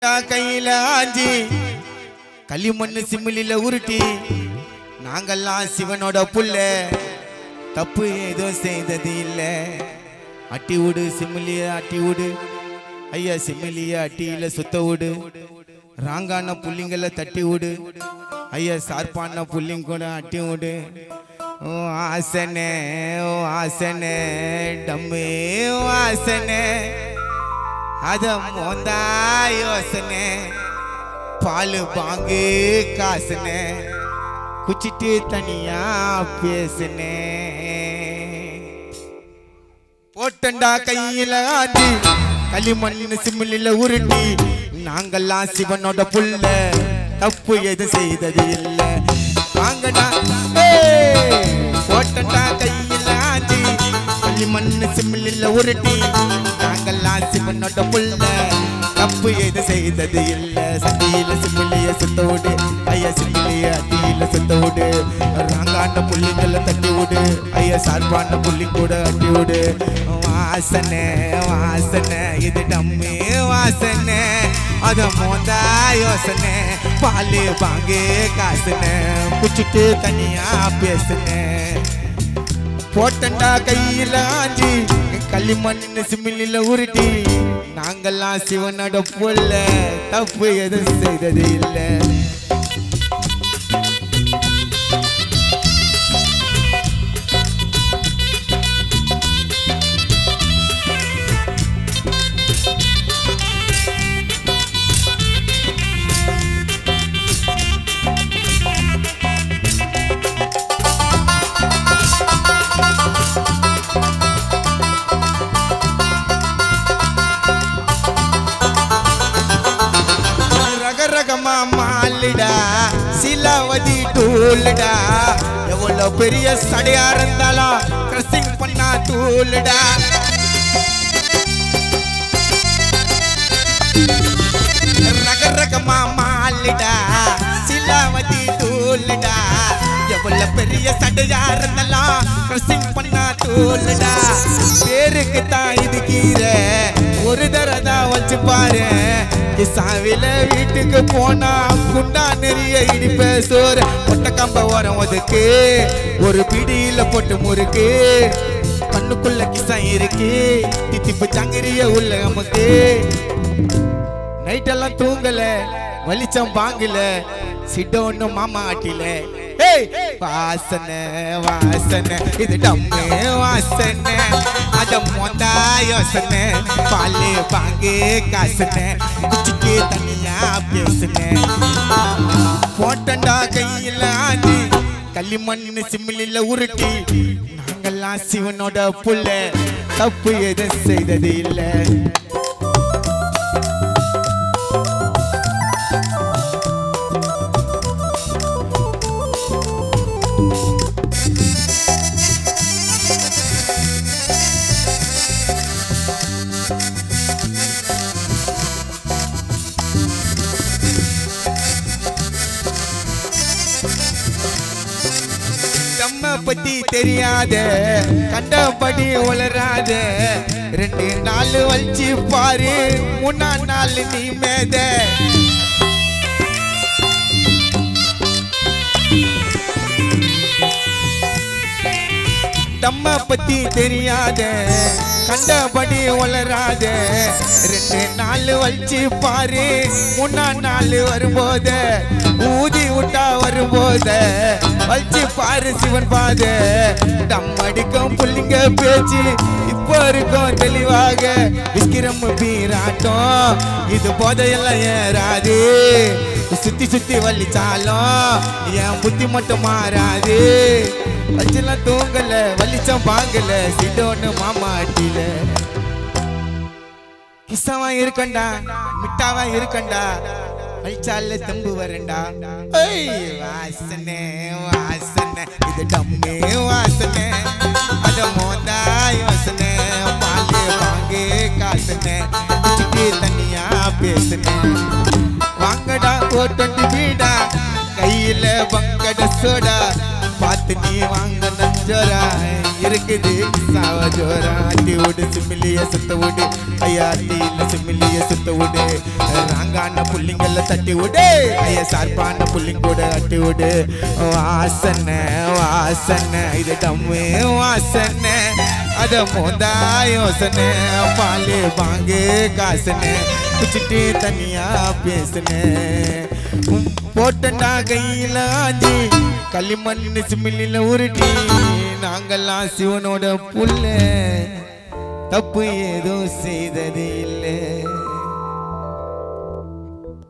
போட்டண்டா கையில ஆஞ்சி களிமண்ணு சிமிலில உருட்டி நாங்கெல்லாம் சிவனோட புள்ள தப்பு எதுவும் செய்தது இல்ல அட்டி விடு சிமிலிய அட்டி விடு ஐயா சிமிலிய அட்டியில சுத்த விடு ராங்கான புள்ளிங்களை தட்டி விடு ஐயா சார்பான புள்ளிங்க கூட அட்டி விடு ஓ ஆசனே ஓ ஆசனே டம்மே ஓ ஆசனே அத மோந்தா யோசனை பால் பாங்கு காசுனே குச்சிட்டு தனியா பேசுனே போட்டண்டா கையில ஆண்டி களிமண் சிமிழில உருட்டி நாங்கெல்லாம் சிவனோட புள்ள தப்பு எது செய்தது இல்ல வாங்கடா ஏய், போட்டண்டா கையில ஆண்டி களிமண் சிமிழில உருட்டி நாங்கெல்லாம் சிவனோட புள்ள தப்பு எது செய்தது இல்ல சட்டியில சிமிழிய சுத்த விடு ஐயா சிமிழிய அட்டியில சுத்த விடு ராங்காண்ட புள்ளிங்களை தட்டி விடு ஐயா சார்பான புள்ளி கூட அட்டி விடு வாசனை வாசனை இது டம்மி வாசனை அத மோந்தா யோசனை பாலு பாங்கு காசுன குச்சிட்டு தனியா பேசுனேன் போட்டண்டா கையில ஆஞ்சி களிமண் சிமிழில உருட்டி நாங்கெல்லாம் சிவனோட புள்ள தப்பு எதுவும் செய்தது இல்லை ரக ரகமா மாலிடா சிலாவதி டூலுடா எவ்வளவு பெரிய சடையா இருந்தாலும் கிரசிங் பண்ணா தூளுடா ரக ரகமா மாலிடா சிலாவதி டூலுடா எவ்வளவு பெரிய சடையா இருந்தாலும் கிரசிங் பண்ணா தூளுடா பேருக்கு தான் இது கீரை ஒரு தரதா வச்சு பாரு சாவில வீட்டுக்கு போனா குண்டா நிறைய இடிப்ப சோறு ஒட்ட கம்ப ஓரம் ஒதுக்கு ஒரு பிடியில போட்டு முறுக்கு கண்ணுக்குள்ள கிசம் இருக்கு தித்திப்பு சங்கிரிய உள்ள நமக்கு நைட்டெல்லாம் தூங்கல வலிச்சம் வாங்கல சிட்டோன்னு மாமா ஆட்டில ஏய் வாசனை வாசனை இது டம்மு வாசனை அத மொந்தா யோசனை பாலு பாங்கு காசுனே குச்சிக்கு தனியா பேசுனே போட்டண்டா கையில ஆண்டி களிமண் சிமிழில உருட்டி நாங்கெல்லாம் சிவனோட புள்ள தப்பு எதுவும் செய்தது இல்லை நம்ம பத்தி தெரியாத கண்டபடி உளராத ரெண்டு நாள் வலிச்சு பாரு மூணா நாள் நீ மேத நம்ம பத்தி தெரியாத கண்டபடி உளராத ரெண்டு நாள் வலிச்சு பாரு மூணா நாள் வரும்போத ஊதி விட்டா வரும்போத வலிச்சு பாரு சிவன் பாத டம் அடிக்கும் புள்ளிங்க பேச்சு இப்போ இருக்கும் தெளிவாக விஸ்கிரம் பீராட்டம் இது போதையெல்லாம் ஏறாது சுத்தி சுத்தி வலிச்சாலும் என் புத்தி மட்டும் மாறாது வச்செல்லாம் தூங்கல வலிச்சம் வாங்கல சிடோன்னு மாமா அட்டில கிசவா இருக்கண்டா மிட்டாவா இருக்கண்டா வலிச்சால தம்பு வரண்டா ஐய், வாசனை வாசனை இது டம்மே வாசனை அத மோந்தா யோசனை பாலு வாங்கு காசுனே குச்சிக்கு தனியா பேசுனேன் வாங்கடா ஓட்டண்டு வீடா கையில பங்கட சோடா பார்த்து நீ வாங்க நஞ்சோரா இருக்குது சாவ ஜோரா அட்டி விடு சிமிலிய சுத்த விடு ஐயா அட்டி இல்ல சிமிலிய சுத்த விடு ராங்கான புள்ளிங்கல்ல தட்டி விடு ஐயா சார்பான புள்ளிங்கூட அட்டி விடு வாசனை வாசனை இது டம்மு வாசனை அத மோந்தா யோசனை பாலு பாங்கு காசனை குச்சிட்டு தனியா பேசுனேன் போட்டண்டா கையில ஆஞ்சி களிமண் சிமிலில உருட்டி நாங்கெல்லாம் சிவனோட புள்ள தப்பு ஏதோ செய்தது இல்லை